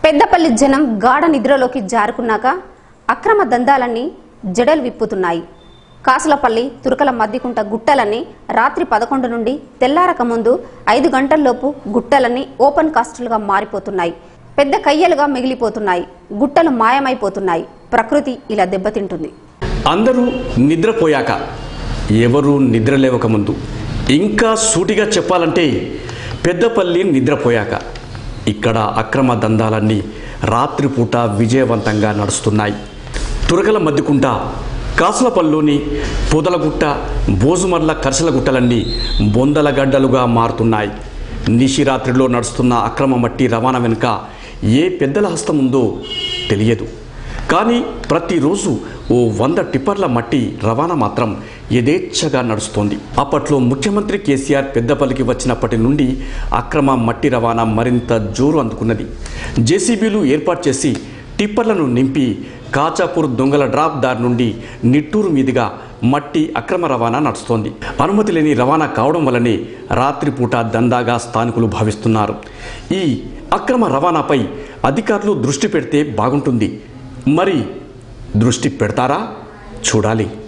పెద్దపల్లి జనం గాఢ నిద్రలోకి జారుకున్నాక అక్రమ దందాలన్నీ జడలు విప్పుతున్నాయి కాసులపల్లి తురకల మద్దికుంట గుట్టలన్నీ రాత్రి పదకొండు నుండి తెల్లారక ముందు ఐదు గంటల్లోపు గుట్టలన్నీ ఓపెన్ కాస్టులుగా మారిపోతున్నాయి పెద్ద కయ్యలుగా మిగిలిపోతున్నాయి గుట్టలు మాయమైపోతున్నాయి ప్రకృతి ఇలా దెబ్బతింటుంది అందరూ నిద్రపోయాక ఎవరూ నిద్రలేవక ముందు ఇంకా సూటిగా చెప్పాలంటే పెద్దపల్లి నిద్రపోయాక ఇక్కడ అక్రమ దందాలన్నీ రాత్రిపూట విజయవంతంగా నడుస్తున్నాయి తురగల మద్దుకుంట కాసులపల్లిలోని పొదలగుట్ట బోజుమర్ల కర్సల గుట్టలన్నీ బొందల గడ్డలుగా మారుతున్నాయి నిశిరాత్రిలో నడుస్తున్న అక్రమ మట్టి రవాణా వెనుక ఏ పెద్దల హస్తం ఉందో తెలియదు కానీ ప్రతిరోజు ఓ వంద టిప్పర్ల మట్టి రవాణా మాత్రం యథేచ్ఛగా నడుస్తోంది అప్పట్లో ముఖ్యమంత్రి కేసీఆర్ పెద్దపల్లికి వచ్చినప్పటి నుండి అక్రమ మట్టి రవాణా మరింత జోరు అందుకున్నది జేసీబీలు ఏర్పాటు చేసి టిప్పర్లను నింపి కాచాపూర్ దొంగల డ్రాప్ దారి నుండి నిట్టూరు మీదుగా మట్టి అక్రమ రవాణా నడుస్తోంది అనుమతి లేని రవాణా కావడం వల్లనే రాత్రిపూట దందాగా స్థానికులు భావిస్తున్నారు ఈ అక్రమ రవాణాపై అధికారులు దృష్టి పెడితే బాగుంటుంది మరి దృష్టి పెడతారా చూడాలి